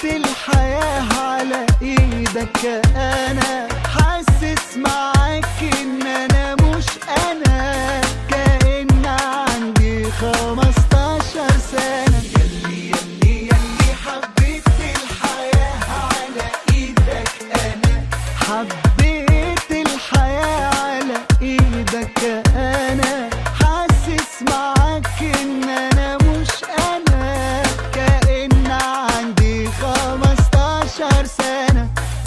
الحياة على ايدك انا حاسس معاك ان انا مش انا كأن عندي خمستاشر سنة يلي يلي يلي حبيت الحياة على ايدك انا حبيت الحياة على ايدك انا حاسس معاك ان انا مش انا كأن عندي خمستاشر سنة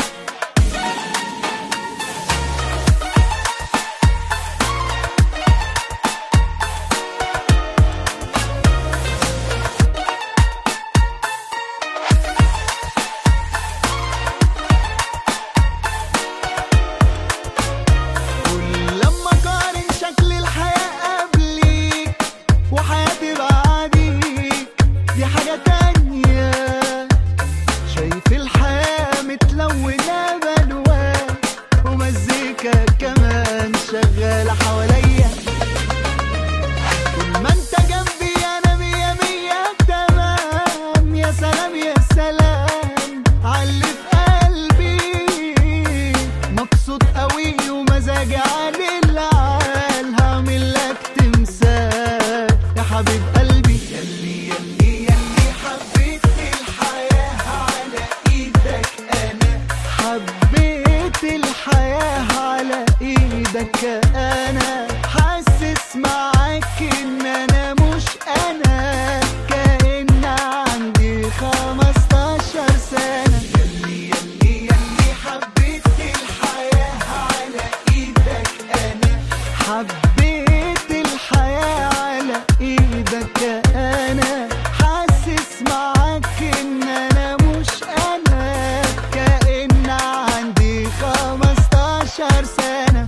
كل لما قارن شكل الحياة قبليك وحياتي بعديك دي حاجة تانية شايف الحياة متلونة بألوان ومزيكا كمان شغالة حواليا طول ما انت جنبي انا مية مية تمام يا سلام يا سلام عاللي في قلبي مبسوط قوي ومزاجي عالي العال هعمل لك تمثال يا حبيب قلبي يلي يلي يلي حبيت الحياة على ايدك انا حبيت الحياة على ايدك انا حاسس معاك ان انا مش انا كأن عندي خمستاشر سنة يلي يلي يلي حبيت الحياة على ايدك انا حبيت الحياة على ايدك انا حاسس معاك ان انا مش انا كأن عندي خمستاشر سنة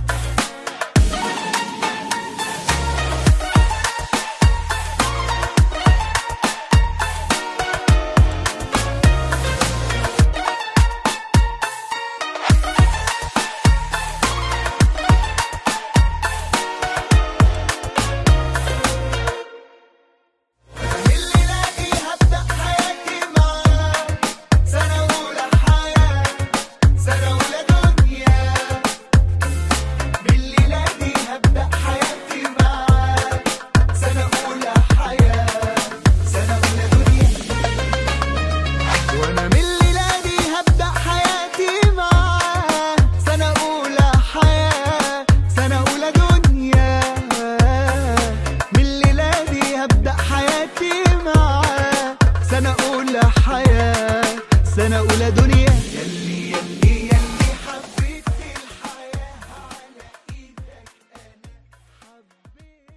الليلة دي هبدأ حياتي معاك سنة أولى حياة سنة أولى دنيا بالليلة دي هبدأ حياتي معاك سنة أولى حياة سنة أولى دنيا وأنا من الليلة دي هبدأ حياتي معاك سنة أولى حياة سنة أولى دنيا من الليلة دي هبدأ حياتي معاك سنة أولى حياة سنة أولى دنيا يلي يلي